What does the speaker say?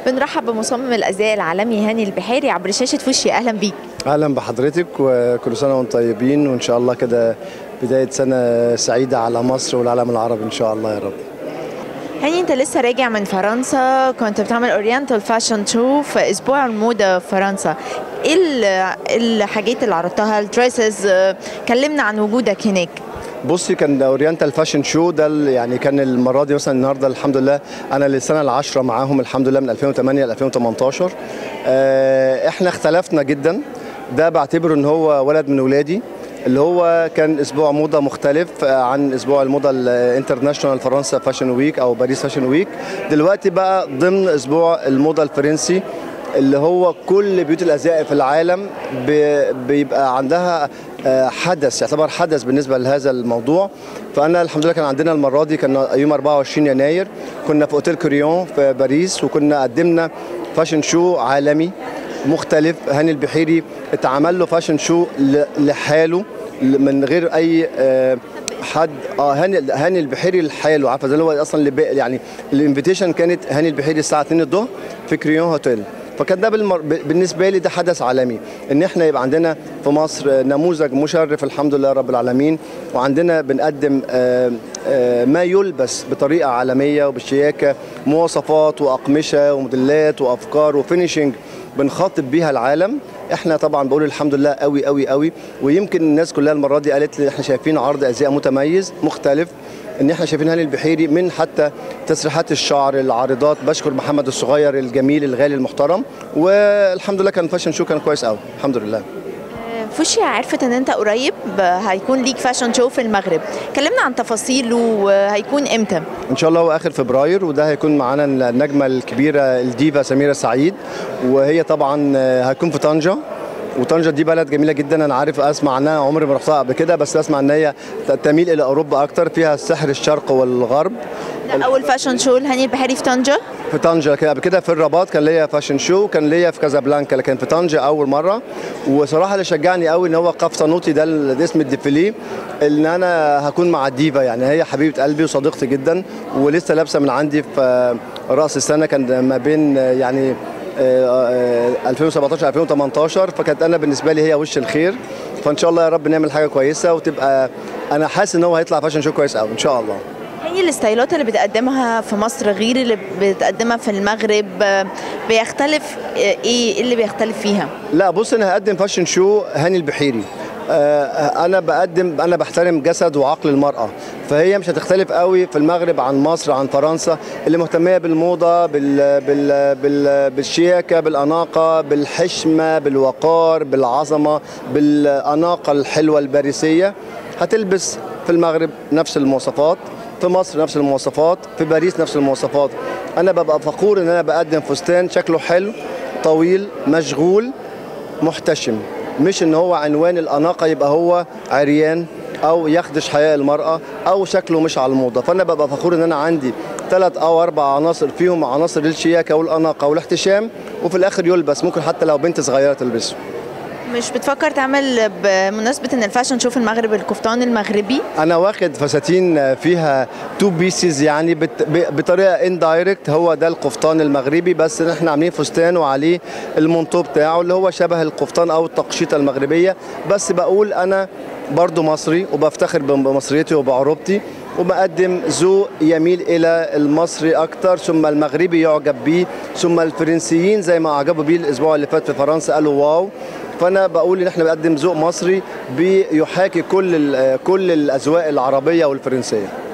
بنرحب بمصمم الازياء العالمي هاني البحيري عبر شاشه فوشي اهلا بيك اهلا بحضرتك وكل سنه وانتم طيبين وان شاء الله كده بدايه سنه سعيده على مصر والعالم العربي ان شاء الله يا رب هاني انت لسه راجع من فرنسا كنت بتعمل اورينتال فاشن شو في اسبوع الموضه في فرنسا ايه ال- الحاجات اللي عرضتها الدريسز كلمنا عن وجودك هناك بصي كان اورينتال فاشن شو ده ال- يعني كان المره دي مثلا النهارده الحمد لله انا للسنه العاشره معاهم الحمد لله من 2008 ل 2018 آه، احنا اختلفنا جدا ده بعتبره ان هو ولد من ولادي اللي هو كان اسبوع موضه مختلف آه، عن اسبوع الموضه الانترناشونال فرنسا فاشن ويك او باريس فاشن ويك دلوقتي بقى ضمن اسبوع الموضه الفرنسي اللي هو كل بيوت الازياء في العالم بي- بيبقى عندها آه، حدث يعتبر حدث بالنسبه لهذا الموضوع فانا الحمد لله كان عندنا المره دي كان يوم 24 يناير كنا في اوتيل كوريون في باريس وكنا قدمنا فاشن شو عالمي مختلف هاني البحيري اتعمل له فاشن شو ل- لحاله ل- من غير اي آه، حد اه هاني هاني البحيري لحاله عارفه زي اللي هو اصلا اللي بي- يعني الانفيتيشن كانت هاني البحيري الساعه 2 الظهر في كريون هوتيل فكان ده بالمر... ب- بالنسبه لي ده حدث عالمي ان احنا يبقى عندنا في مصر نموذج مشرف الحمد لله رب العالمين وعندنا بنقدم آه، آه، ما يلبس بطريقه عالميه وبالشياكه مواصفات واقمشه وموديلات وافكار وفينيشنج بنخاطب بيها العالم احنا طبعا بقول الحمد لله قوي قوي قوي ويمكن الناس كلها المره دي قالت لي احنا شايفين عرض ازياء متميز مختلف ان احنا شايفين هاني البحيري من حتى تسريحات الشعر العارضات بشكر محمد الصغير الجميل الغالي المحترم والحمد لله كان فاشن شو كان كويس قوي الحمد لله فوشيا عرفت ان انت قريب هيكون ليك فاشن شو في المغرب كلمنا عن تفاصيله وهيكون امتى ان شاء الله هو اخر فبراير وده هيكون معانا النجمه الكبيره الديفا سميره سعيد وهي طبعا آه، هتكون في طنجه وطنجه دي بلد جميله جدا انا عارف اسمع عنها عمري ما رحتها قبل كده بس اسمع ان هي تميل الى اوروبا اكتر فيها السحر الشرق والغرب ده اول فاشن شو لهاني البحيري في طنجه في طنجه كده قبل كده في الرباط كان ليا فاشن شو كان ليا في كازابلانكا لكن في طنجه اول مره وصراحه اللي شجعني قوي ان هو قفطنوطي ده ال- ده اسم الديفيليه ان انا هكون مع الديفا يعني هي حبيبه قلبي وصديقتي جدا ولسه لابسه من عندي في آه، راس السنه كان ما بين آه، يعني آه، آه، 2017 2018 فكانت انا بالنسبه لي هي وش الخير فان شاء الله يا رب نعمل حاجه كويسه وتبقى انا حاسس ان هو هيطلع فاشن شو كويس قوي ان شاء الله هي الستايلات اللي بتقدمها في مصر غير اللي بتقدمها في المغرب آه، بيختلف آه، ايه إيه اللي بيختلف فيها لا بص انا هقدم فاشن شو هاني البحيري آه، انا بقدم انا بحترم جسد وعقل المراه فهي مش هتختلف قوي في المغرب عن مصر عن فرنسا اللي مهتميه بالموضه بال بال بال بالشياكه بالاناقه بالحشمه بالوقار بالعظمه بالاناقه الحلوه الباريسيه هتلبس في المغرب نفس المواصفات في مصر نفس المواصفات في باريس نفس المواصفات انا ببقى فخور ان انا بقدم فستان شكله حلو طويل مشغول محتشم مش ان هو عنوان الاناقه يبقى هو عريان او يخدش حياء المراه او شكله مش على الموضه فانا ببقى فخور ان انا عندي ثلاث او اربع عناصر فيهم عناصر الشياكه والاناقه والاحتشام وفي الاخر يلبس ممكن حتى لو بنت صغيره تلبسه مش بتفكر تعمل بمناسبة ان الفاشن شو في المغرب القفطان المغربي انا واخد فساتين فيها تو بيسز يعني بت- ب- بطريقه اندايركت هو ده القفطان المغربي بس احنا عاملين فستان وعليه المنطو بتاعه اللي هو شبه القفطان او التقشيطه المغربيه بس بقول انا برضو مصري وبفتخر بمصريتي وبعروبتي وبقدم ذوق يميل الى المصري اكتر ثم المغربي يعجب بيه ثم الفرنسيين زي ما اعجبوا بيه الاسبوع اللي فات في فرنسا قالوا واو فانا بقول ان احنا بنقدم ذوق مصري بيحاكي كل ال- كل الاذواق العربيه والفرنسيه